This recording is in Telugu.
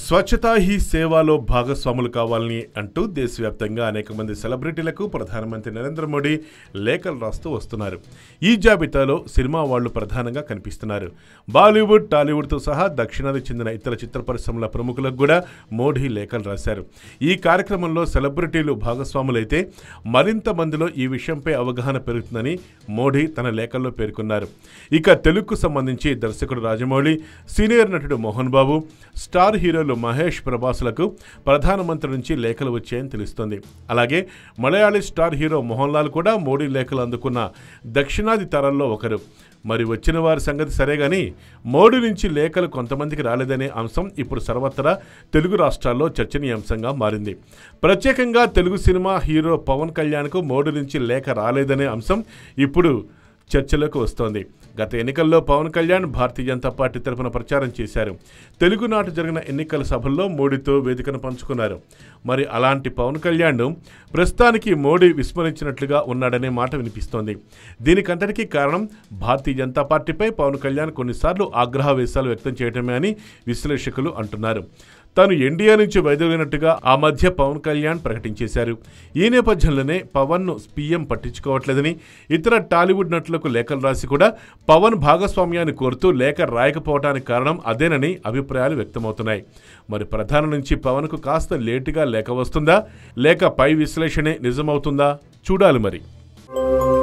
స్వచ్ఛతా హీ సేవాలో భాగస్వాములు కావాలని అంటూ దేశవ్యాప్తంగా అనేక మంది సెలబ్రిటీలకు ప్రధానమంత్రి నరేంద్ర మోడీ లేఖలు రాస్తూ వస్తున్నారు ఈ జాబితాలో సినిమా వాళ్ళు ప్రధానంగా కనిపిస్తున్నారు బాలీవుడ్ టాలీవుడ్తో సహా దక్షిణాది చెందిన ఇతర చిత్ర పరిశ్రమల ప్రముఖులకు కూడా మోడీ లేఖలు రాశారు ఈ కార్యక్రమంలో సెలబ్రిటీలు భాగస్వాములైతే మరింత మందిలో ఈ విషయంపై అవగాహన పెరుగుతుందని మోడీ తన లేఖల్లో పేర్కొన్నారు ఇక తెలుగుకు సంబంధించి దర్శకుడు రాజమౌళి సీనియర్ నటుడు మోహన్ బాబు స్టార్ హీరోలు మహేష్ ప్రభాస్లకు ప్రధానమంత్రి నుంచి లేఖలు వచ్చాయని తెలుస్తోంది అలాగే మలయాళీ స్టార్ హీరో మోహన్ లాల్ కూడా మోడీ లేఖలు అందుకున్న దక్షిణాది తరాల్లో ఒకరు మరి వచ్చిన వారి సంగతి సరే గాని మోడీ నుంచి లేఖలు కొంతమందికి రాలేదనే అంశం ఇప్పుడు సర్వత్రా తెలుగు రాష్ట్రాల్లో చర్చనీయాంశంగా మారింది ప్రత్యేకంగా తెలుగు సినిమా హీరో పవన్ కళ్యాణ్కు మోడీ నుంచి లేఖ రాలేదనే అంశం ఇప్పుడు చర్చలోకి వస్తోంది గత ఎన్నికల్లో పవన్ కళ్యాణ్ భారతీయ జనతా పార్టీ తరఫున ప్రచారం చేశారు తెలుగునాట జరిగిన ఎన్నికల సభల్లో మోడీతో వేదికను పంచుకున్నారు మరి అలాంటి పవన్ కళ్యాణ్ ప్రస్తుతానికి మోడీ విస్మరించినట్లుగా ఉన్నాడనే మాట వినిపిస్తోంది దీనికంతటికీ కారణం భారతీయ జనతా పార్టీపై పవన్ కళ్యాణ్ కొన్నిసార్లు ఆగ్రహవేశాలు వ్యక్తం చేయడమే అని విశ్లేషకులు అంటున్నారు తాను ఎన్డీఏ నుంచి వైదొలిగినట్టుగా ఆ మధ్య పవన్ కళ్యాణ్ ప్రకటించేశారు ఈ నేపథ్యంలోనే పవన్ను పీఎం పట్టించుకోవట్లేదని ఇతర టాలీవుడ్ నటులకు లేఖలు రాసి కూడా పవన్ భాగస్వామ్యాన్ని కోరుతూ లేఖ రాయకపోవడానికి కారణం అదేనని అభిప్రాయాలు వ్యక్తమవుతున్నాయి మరి ప్రధాని నుంచి పవన్కు కాస్త లేటుగా లేఖ వస్తుందా లేక పై విశ్లేషణే నిజమవుతుందా చూడాలి మరి